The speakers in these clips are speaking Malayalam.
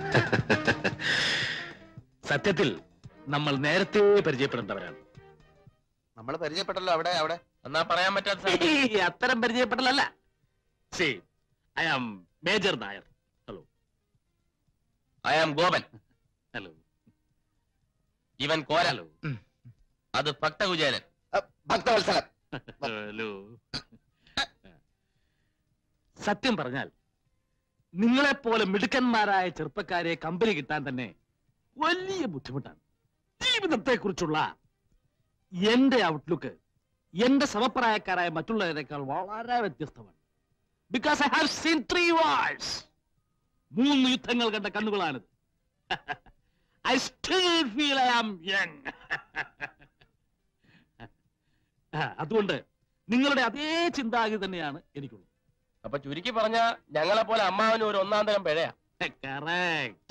സത്യത്തിൽ നമ്മൾ നേരത്തെ പരിചയപ്പെടേണ്ടവരാണ് നമ്മൾ പരിചയപ്പെട്ടല്ലോ അവിടെ അവിടെ എന്നാ പറയാൻ പറ്റാത്ത ഏയ്, അത്തരം പരിചയപ്പെടലല്ല see I am major Nair hello I am Gopan hello ഇവൻ കോരൽ ഹലോ അത് ഭക്തകുചേരൻ ഭക്തവത്സലൻ ഹലോ സത്യം പറഞ്ഞാൽ നിങ്ങളെപ്പോലെ മിടുക്കന്മാരായ ചെറുപ്പക്കാരെ കമ്പനി കിട്ടാൻ തന്നെ വലിയ ബുദ്ധിമുട്ടാണ് ജീവിതത്തെക്കുറിച്ചുള്ള എന്റെ ഔട്ട്ലുക്ക് എന്റെ സമപ്രായക്കാരായ മറ്റുള്ളവരെക്കാൾ വളരെ വ്യത്യസ്തമാണ് because I have seen three wars മൂന്ന് യുദ്ധങ്ങൾ കണ്ട കണ്ണുകളാണിത് I still feel I am young അതുകൊണ്ട് നിങ്ങളുടെ അതേ ചിന്താഗതി തന്നെയാണ് എനിക്കുള്ളത് അപ്പൊ ചുരുക്കി പറഞ്ഞ ഞങ്ങളെ പോലെ അമ്മാവന് ഒരു ഒന്നാം തരം പിഴയാ കറക്റ്റ്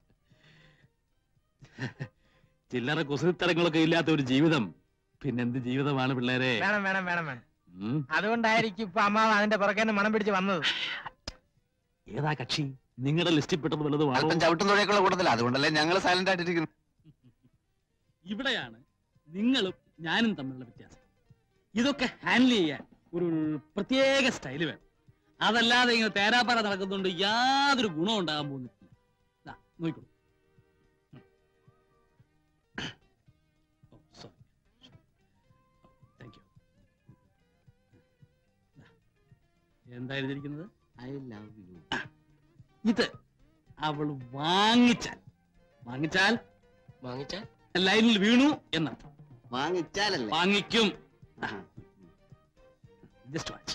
ചില്ലറ കുസൃത്തരങ്ങളൊക്കെ ഇല്ലാത്ത ഒരു ജീവിതം പിന്നെന്ത് ജീവിതമാണ് പിള്ളേരെ വേണം വേണം വേണം വേണം ഉം. അതുകൊണ്ടായിരിക്കും ഇപ്പൊ അമ്മാവ് അതിന്റെ പുറകെ മണം പിടിച്ച് വന്നത് ഏതാ കക്ഷി നിങ്ങളുടെ ലിസ്റ്റിൽ പെട്ടത് വല്ലതും ആണോ അല്പം ചവിട്ടും തുഴയൊക്കെയുള്ള കൂട്ടത്തില്ല അതുകൊണ്ടല്ലേ ഞങ്ങൾ സൈലന്റ് ആയിട്ടിരിക്കുന്നു ഇവിടെയാണ് നിങ്ങളും ഞാനും തമ്മിലുള്ള വ്യത്യാസം ഇതൊക്കെ ഹാൻഡിൽ ചെയ്യാൻ ഒരു പ്രത്യേക സ്റ്റൈല് വേണം അതല്ലാതെ ഇങ്ങനെ തേരാപ്പാറ നടക്കുന്നുണ്ട് യാതൊരു ഗുണവും ഉണ്ടാകാൻ പോകുന്നില്ല ദാ, നോക്കിക്കോളൂ ഓ സോറി താങ്ക് യു എന്താ എഴുതിയിരിക്കുന്നത് ഐ ലവ് യു ഇത് അവൾ വാങ്ങിച്ചാൽ വാങ്ങിച്ചാൽ വാങ്ങിച്ചാൽ ലൈനിൽ വീണു എന്നർത്ഥം വാങ്ങിച്ചാലല്ലേ വാങ്ങിക്കും just watch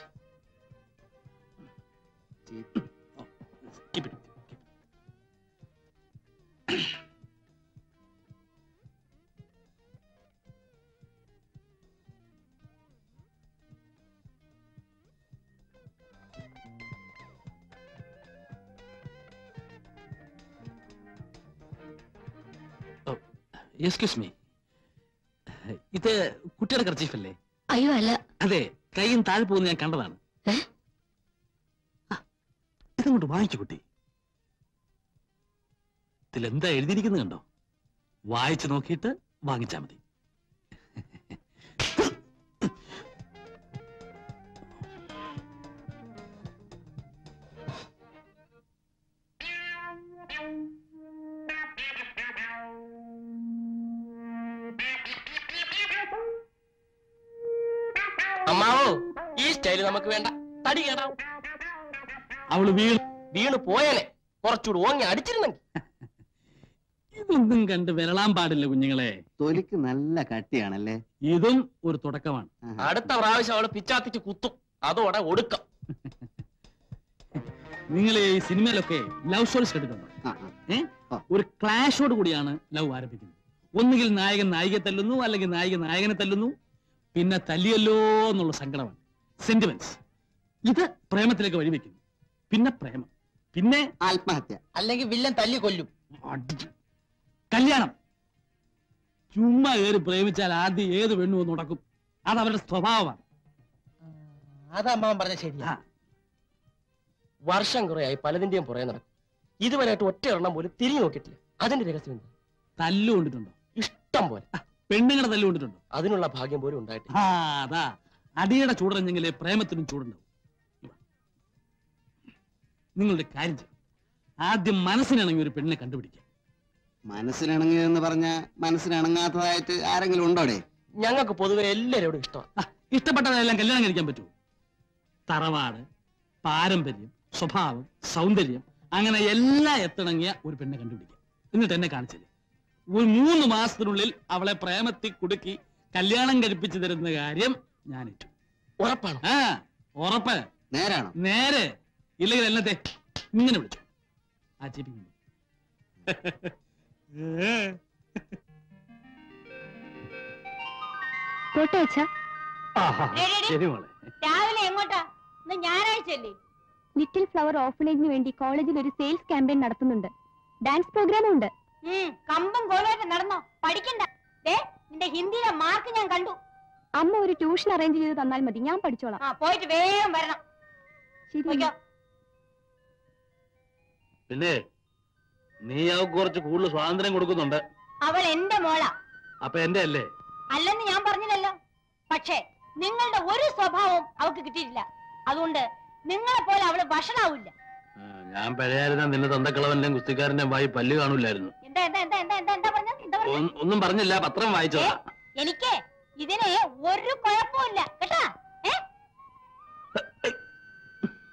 keep it excuse me ഇത് കുട്ടിയുടെ കർച്ചീഫല്ലേ അയ്യോ അല്ല അതെ കൈയും താഴെ പോകുന്ന ഞാൻ കണ്ടതാണ് ഏ? ആ, ഇതങ്ങോട്ട് വായിച്ചു കുട്ടി ഇതിലെന്താ എഴുതിയിരിക്കുന്നത് കണ്ടോ വായിച്ചു നോക്കിയിട്ട് വാങ്ങിച്ചാ മതി അമ്മാവോ ഈ സ്റ്റൈല് നമുക്ക് വേണ്ട തടി കേടാവും അവള് വീണു വീണ് പോയേനെ കുറച്ചുകൂടി ഓങ്ങി അടിച്ചിരുന്നെങ്കിൽ ഇതൊന്നും കണ്ട് വിരളാൻ പാടില്ല കുഞ്ഞുങ്ങളെ തൊലിക്ക് നല്ല കട്ടിയാണല്ലേ ഇതും ഒരു തുടക്കമാണ് അടുത്ത പ്രാവശ്യം അവള് പിച്ചാത്തിച്ച് കുത്തും അതോടെ ഒടുക്കം നിങ്ങൾ ഈ സിനിമയിലൊക്കെ ലവ് സ്റ്റോറീസ് കേട്ടിട്ടുണ്ടോ ആ, ആ. ഏ? ആ. ഒരു ക്ലാഷോട് കൂടിയാണ് ലവ് ആരംഭിക്കുന്നത് ഒന്നുകിൽ നായകൻ നായികയെ തല്ലുന്നു അല്ലെങ്കിൽ നായിക നായകനെ തല്ലുന്നു പിന്നെ തല്ലിയല്ലോ എന്നുള്ള സങ്കടമാണ് സെന്റിമെന്റ്സ് ഇത് പ്രേമത്തിലേക്ക് വഴിവെക്കുന്നു പിന്നെ പ്രേമം പിന്നെ ആത്മഹത്യ അല്ലെങ്കിൽ വില്ലൻ തല്ലി കൊല്ലും അടിച്ച്. കല്യാണം ചുമ്മാ കയറി പ്രേമിച്ചാൽ ആദ്യം ഏത് പെണ്ണു ഒന്ന് ഉടക്കും അത് അവരുടെ സ്വഭാവമാണ് അത് അമ്മാവൻ പറഞ്ഞ ശരിയാ ആ, വർഷം കുറയായി പലതിന്റെയും പുറകെ നടക്കും ഇതുവരെയായിട്ട് ഒറ്റ എണ്ണം പോലും തിരിഞ്ഞു നോക്കിയിട്ടില്ല അതിന്റെ രഹസ്യം എന്താ തല്ലു കൊണ്ടിട്ടുണ്ടോ ഇഷ്ടം പോലെ പെണ്ണുങ്ങളുടെ തല്ലു കൊണ്ടിട്ടുണ്ടോ അതിനുള്ള ഭാഗ്യം പോലും ഉണ്ടായിട്ടില്ല ആ അതാ അടിയുടെ ചൂടറിഞ്ഞെങ്കിലേ പ്രേമത്തിനും ചൂടുണ്ടാവും ഇവ. നിങ്ങളുടെ കാര്യം ചെയ്യും ആദ്യം മനസ്സിനിണങ്ങി ഒരു പെണ്ണിനെ കണ്ടുപിടിക്കുക മനസ്സിനിണങ്ങിയതെന്ന് പറഞ്ഞ മനസ്സിനിണങ്ങാത്തതായിട്ട് ആരെങ്കിലും ഉണ്ടോടെ ഞങ്ങൾക്ക് പൊതുവെ എല്ലാവരോടും ഇഷ്ടമാണ് ആ, ഇഷ്ടപ്പെട്ടവരെല്ലാം കല്യാണം കഴിക്കാൻ പറ്റുമോ തറവാട് പാരമ്പര്യം സ്വഭാവം സൗന്ദര്യം അങ്ങനെ എല്ലാം എത്തിണങ്ങിയ ഒരു പെണ്ണെ കണ്ടുപിടിക്കുക എന്നിട്ട് എന്നെ കാണിച്ചില്ലേ ഒരു മൂന്ന് മാസത്തിനുള്ളിൽ അവളെ പ്രേമത്തിൽ കുടുക്കി കല്യാണം കഴിപ്പിച്ചു തരുന്ന കാര്യം ഞാൻ ഏറ്റു ഉറപ്പാണ് ആ ഉറപ്പ് നേരാണോ നേരെ ഇല്ലെങ്കിൽ എന്നത്തെ ഇങ്ങനെ വിളിച്ചു ആ ചിരിക്കുന്നു പോട്ടെ അച്ഛാ ശരി മോളെ രാവിലെ എങ്ങോട്ടാ ഇന്ന് ഞായറാഴ്ചയല്ലേ ലിറ്റിൽ ഫ്ലവർ ഓഫനേജിന് വേണ്ടി കോളേജിൽ ഒരു സെയിൽസ് ക്യാമ്പയിൻ നടത്തുന്നുണ്ട് ഡാൻസ് പ്രോഗ്രാമും ഉണ്ട് ഉം കമ്പം കോലായിട്ട് നടന്നോ പഠിക്കണ്ട ദേ നിന്റെ ഹിന്ദിയിലെ മാർക്ക് ഞാൻ കണ്ടു അമ്മ ഒരു ട്യൂഷൻ അറേഞ്ച് ചെയ്ത് തന്നാൽ മതി ഞാൻ പഠിച്ചോളാം ആ പോയിട്ട് വേഗം വരണം ശരി പോയിക്കോ പിന്നെ നീ അവൾക്ക് കുറച്ച് കൂടുതൽ സ്വാതന്ത്ര്യം കൊടുക്കുന്നുണ്ട് അവൾ എന്റെ മോളാ അപ്പൊ എന്റെ അല്ലേ അല്ലെന്ന് ഞാൻ പറഞ്ഞില്ലല്ലോ പക്ഷേ നിങ്ങളുടെ ഒരു സ്വഭാവവും അവൾക്ക് കിട്ടിയിട്ടില്ല അതുകൊണ്ട് നിങ്ങളെ പോലെ അവള് വഷളാവില്ല ആ, ഞാൻ പഴയായിരുന്ന നിന്റെ തന്തക്കളവന്റെ കുസ്തിക്കാരന്റെ വായി പല്ല് കാണൂലായിരുന്നു എന്താ എന്താ എന്താ എന്താ എന്താ എന്താ പറഞ്ഞത് എന്താ പറഞ്ഞത് ഒ- ഒന്നും പറഞ്ഞില്ല പത്രം വായിച്ചതാ എനിക്ക് ഇതിന് ഒരു കുഴപ്പമില്ല കേട്ടാ ഏ